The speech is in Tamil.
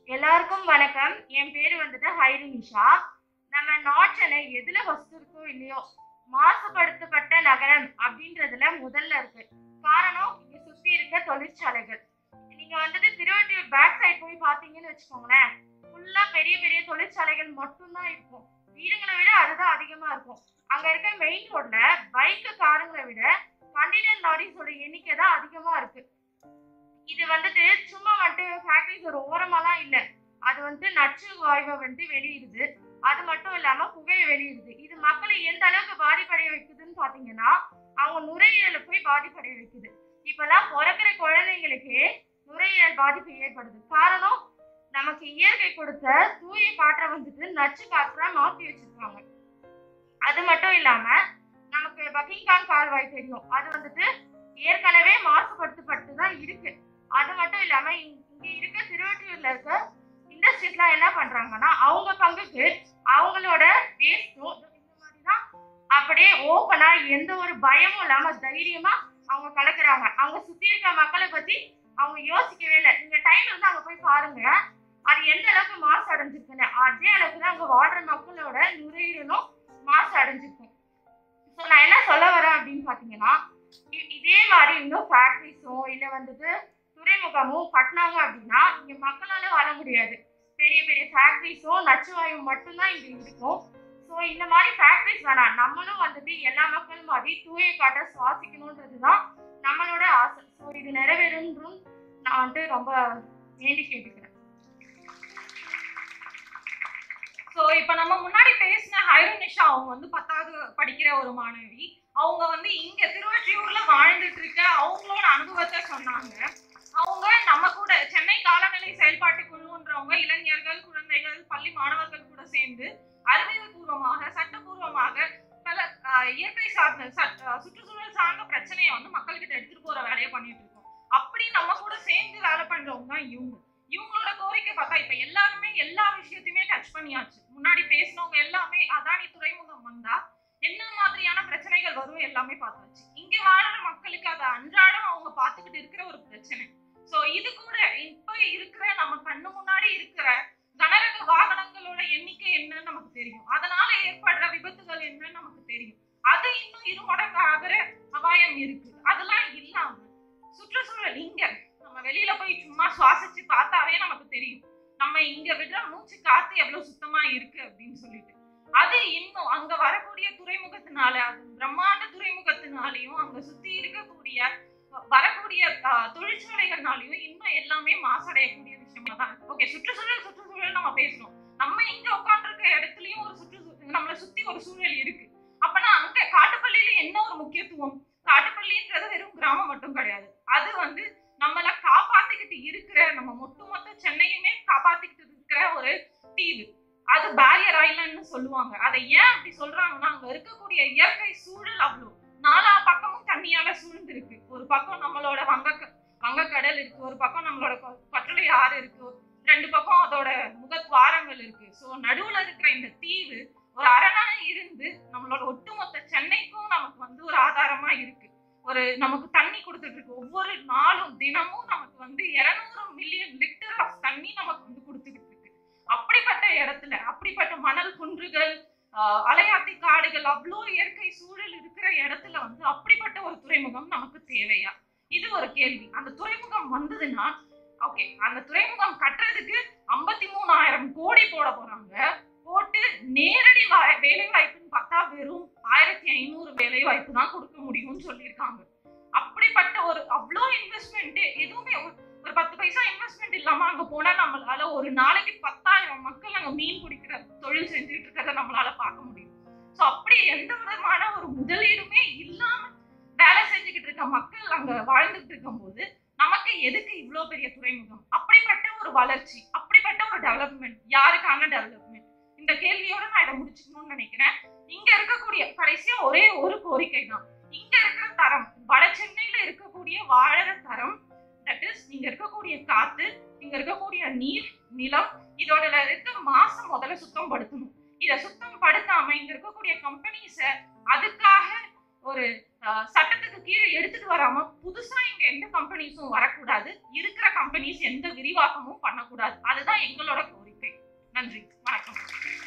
எல்லாருக்கும் வணக்கம் என் பேர் வந்துட்டு ஹைரி நிஷா நம்ம நார்த் சென்னை எதுல ஃபர்ஸ்ட் இருக்கோ இல்லையோ மாசுபடுத்தப்பட்ட நகரம் அப்படின்றதுல முதல்ல இருக்கு காரணம் இங்க சுத்தி இருக்க தொழிற்சாலைகள் நீங்க வந்துட்டு திருவட்டியூர் பேக் சைடு போய் பாத்தீங்கன்னு வச்சுக்கோங்களேன் ஃபுல்லா பெரிய பெரிய தொழிற்சாலைகள் மட்டும்தான் இருக்கும் வீடுங்களை விட அதுதான் அதிகமா இருக்கும் அங்க இருக்க மெயின் ரோட்ல பைக்கு காருங்களை விட கண்டெய்னர் லாரிஸோட எண்ணிக்கை தான் அதிகமா இருக்கு இது வந்துட்டு சும்மா வந்துட்டு ஃபேக்டரிஸ் ஒரு ஓரமாலாம் இல்ல அது வந்துட்டு நச்சு வாயுவை வந்துட்டு வெளியிடுது அது மட்டும் இல்லாம புகையை வெளியிடுது இது மக்களை எந்த அளவுக்கு பாதிப்படைய வைக்குதுன்னு பாத்தீங்கன்னா அவங்க நுரையீரலை போய் பாதிப்படைய வைக்குது இப்பெல்லாம் பிறக்கிற குழந்தைங்களுக்கு நுரையீரல் பாதிப்பு ஏற்படுது காரணம் நமக்கு இயற்கை கொடுத்த தூய காற்றை வந்துட்டு நச்சு காற்றா மாத்தி வச்சிருக்காங்க அது மட்டும் இல்லாம நமக்கு பக்கிங்காம் கால்வாய் தெரியும் அது வந்துட்டு ஏற்கனவே மாசுபடுத்தப்பட்டு தான் இருக்கு அது மட்டும் இல்லாம இங்க இங்க இருக்க திருவற்றியூர்ல இருக்க இண்டஸ்ட்ரீஸ்லாம் என்ன பண்றாங்கன்னா அவங்க பங்குக்கு அவங்களோட வேஸ்ட்டும் இந்த மாதிரி தான் அப்படியே ஓப்பனா எந்த ஒரு பயமும் இல்லாம தைரியமா அவங்க கலக்குறாங்க அவங்க சுத்தி இருக்க மக்களை பத்தி அவங்க யோசிக்கவே இல்லை நீங்க டைம் வந்து அங்க போய் பாருங்க அது எந்த அளவுக்கு மாசு அடைஞ்சிருக்குன்னு அதே அளவுக்கு தான் அங்க வாழ்ற மக்களோட நுரையீரலும் மாசு அடைஞ்சிருக்கும் ஸோ நான் என்ன சொல்ல வரேன் அப்படின்னு பாத்தீங்கன்னா இ- இதே மாதிரி இன்னும் ஃபேக்ட்ரிஸும் இல்லை வந்துட்டு துறைமுகமும் கட்டினாங்க அப்படின்னா இங்க மக்களால வாழ முடியாது பெரிய பெரிய ஃபேக்ட்ரிஸும் நச்சுவாயு மட்டும்தான் இங்க இருக்கும் ஸோ இந்த மாதிரி ஃபேக்ட்ரிஸ் வேணாம் நம்மளும் வந்துட்டு எல்லா மக்களும் மாதிரி தூய காற்றை சுவாசிக்கணுன்றது தான் நம்மளோட ஆசை ஸோ இது நிறைவேறுன்றும் நான் வந்துட்டு ரொம்ப வேண்டி கேட்டுக்கிறேன் சோ இப்ப நம்ம முன்னாடி பேசின ஹைரோனிஷா அவங்க வந்து பத்தாவது படிக்கிற ஒரு மாணவி அவங்க வந்து இங்க திருவொற்றியூர்ல வாழ்ந்துட்டு இருக்க அவங்களோட அனுபவத்தை சொன்னாங்க அவங்க நம்ம கூட சென்னை காலநிலை செயல்பாட்டு குழுன்றவங்க இளைஞர்கள் குழந்தைகள் பள்ளி மாணவர்கள் கூட சேர்ந்து அறிவியல் பூர்வமாக சட்டபூர்வமாக பல ஆஹ், இயற்கை சார்ந்த சட்- ஆஹ், சுற்றுச்சூழல் சார்ந்த பிரச்சனையை வந்து மக்கள்கிட்ட எடுத்துட்டு போற வேலையை பண்ணிட்டு இருக்கோம் அப்படி நம்ம கூட சேர்ந்து வேலை பண்றவங்க தான் இவங்க இவங்களோட கோரிக்கை பார்த்தா இப்ப எல்லாருமே எல்லா விஷயத்தையுமே டச் பண்ணியாச்சு முன்னாடி பேசினவங்க எல்லாமே அதானி துறைமுகம் வந்தா என்ன மாதிரியான பிரச்சனைகள் வரும் எல்லாமே பார்த்தாச்சு இங்க வாழற மக்களுக்கு அது அன்றாடம் அவங்க பார்த்துக்கிட்டு இருக்கிற ஒரு பிரச்சனை சோ இது கூட இப்ப இருக்கிற நம்ம கண்ணு முன்னாடி இருக்கிற கனரக வாகனங்களோட எண்ணிக்கை என்னன்னு நமக்கு தெரியும் அதனால ஏற்படுற விபத்துகள் என்னன்னு நமக்கு தெரியும் அது இன்னும் இரு மடங்கு ஆகிற அபாயம் இருக்கு அதெல்லாம் இல்லாம சுற்றுச்சூழல் இங்க நம்ம வெளியில போய் சும்மா சுவாசிச்சு பார்த்தாவே நமக்கு தெரியும் நம்ம இங்க விடுற மூச்சு காத்து எவ்வளவு சுத்தமா இருக்கு அப்படின்னு சொல்லிட்டு அது இன்னும் அங்க வரக்கூடிய துறைமுகத்தினால அது பிரம்மாண்ட துறைமுகத்தினாலையும் அங்க சுத்தி இருக்கக்கூடிய வ- வரக்கூடிய ஆஹ், தொழிற்சாலைகள்னாலையும் இன்னும் எல்லாமே மாசடையக்கூடிய விஷயமா தான் ஓகே சுற்றுச்சூழல் சுற்றுச்சூழல் நம்ம பேசணும் நம்ம இங்க உட்காந்துருக்க இடத்துலயும் ஒரு சுற்றுச்சூழல் நம்மளை சுத்தி ஒரு சூழல் இருக்கு அப்பனா அங்க காட்டுப்பள்ளியில என்ன ஒரு முக்கியத்துவம் காட்டுப்பள்ளின்றது வெறும் கிராமம் மட்டும் கிடையாது அது வந்து நம்மள காப்பாத்திக்கிட்டு இருக்கிற நம்ம ஒட்டுமொத்த சென்னையுமே காப்பாத்திக்கிட்டு இருக்கிற ஒரு தீவு அது பேரியர் ஐலண்ட்னு சொல்லுவாங்க அதை ஏன் அப்படி சொல்றாங்கன்னா அங்க இருக்கக்கூடிய இயற்கை சூழல் அவ்வளோ நாலா பக்கமும் தண்ணியால சூழ்ந்து இருக்கு ஒரு பக்கம் நம்மளோட வங்க வங்கக்கடல் இருக்கு ஒரு பக்கம் நம்மளோட கொ- கட்டளை ஆறு இருக்கு ரெண்டு பக்கம் அதோட முகத்வாரங்கள் இருக்கு சோ நடுவுல இருக்கிற இந்த தீவு ஒரு அரணாக இருந்து நம்மளோட ஒட்டுமொத்த சென்னைக்கும் நமக்கு வந்து ஒரு ஆதாரமா இருக்கு ஒரு நமக்கு தண்ணி கொடுத்துட்டு இருக்கு ஒவ்வொரு நாளும் தினமும் நமக்கு வந்து 200 மில்லியன் லிட்டர் ஆஃப் தண்ணி நமக்கு வந்து கொடுத்துக்கிட்டு இருக்கு அப்படிப்பட்ட இடத்துல அப்படிப்பட்ட மணல் குன்றுகள் ஆஹ், அலையாத்தி காடுகள் அவ்வளோ இயற்கை சூழல் இருக்கிற இடத்துல வந்து அப்படிப்பட்ட ஒரு துறைமுகம் நமக்கு தேவையா இது ஒரு கேள்வி அந்த துறைமுகம் வந்ததுன்னா ஓகே அந்த துறைமுகம் கட்டுறதுக்கு ஐம்பத்தி மூணாயிரம் கோடி போட போறாங்க போட்டு நேரடி வா- வேலை வாய்ப்புன்னு பார்த்தா வெறும் ஆயிரத்தி ஐநூறு வேலை வாய்ப்பு தான் கொடுக்க முடியும்னு சொல்லியிருக்காங்க அப்படிப்பட்ட ஒரு அவ்வளோ இன்வெஸ்ட்மெண்ட் எதுவுமே ஒரு- ஒரு பத்து பைசா இன்வெஸ்ட்மெண்ட் இல்லாம அங்க போனா நம்மளால ஒரு நாளைக்கு பத்தாயிரம் மக்கள் அங்க மீன் பிடிக்கிற தொழில் செஞ்சுட்டு இருக்கிறத நம்மளால பார்க்க முடியும் சோ அப்படி எந்த விதமான ஒரு முதலீடுமே இல்லாம வேலை செஞ்சுக்கிட்டு இருக்க மக்கள் அங்க வாழ்ந்துட்டு இருக்கும்போது நமக்கு எதுக்கு இவ்வளோ பெரிய துறைமுகம் அப்படிப்பட்ட ஒரு வளர்ச்சி அப்படிப்பட்ட ஒரு டெவலப்மெண்ட் யாருக்கான டெவலப்மெண்ட் இந்த கேள்வியோட நான் இதை முடிச்சுக்கணும்னு நினைக்கிறேன் இங்க இருக்கக்கூடிய கடைசியா ஒரே ஒரு கோரிக்கை தான் இங்க இருக்கிற தரம் வட சென்னையில இருக்கக்கூடிய வாழற தரம் தட் இஸ் இங்க இருக்கக்கூடிய காத்து இங்க இருக்கக்கூடிய நீர் நிலம் இதோட இருக்க மாசம் முதல்ல சுத்தம் படுத்தணும் இத சுத்தம் படுத்தாம இங்க இருக்கக்கூடிய கம்பெனிஸ அதுக்காக ஒரு அஹ், சட்டத்துக்கு கீழே எடுத்துட்டு வராம புதுசா இங்க எந்த கம்பெனிஸும் வரக்கூடாது இருக்கிற கம்பெனி கம்பெனிஸ் எந்த விரிவாக்கமும் பண்ணக்கூடாது அதுதான் எங்களோட கோரிக்கை நன்றி வணக்கம்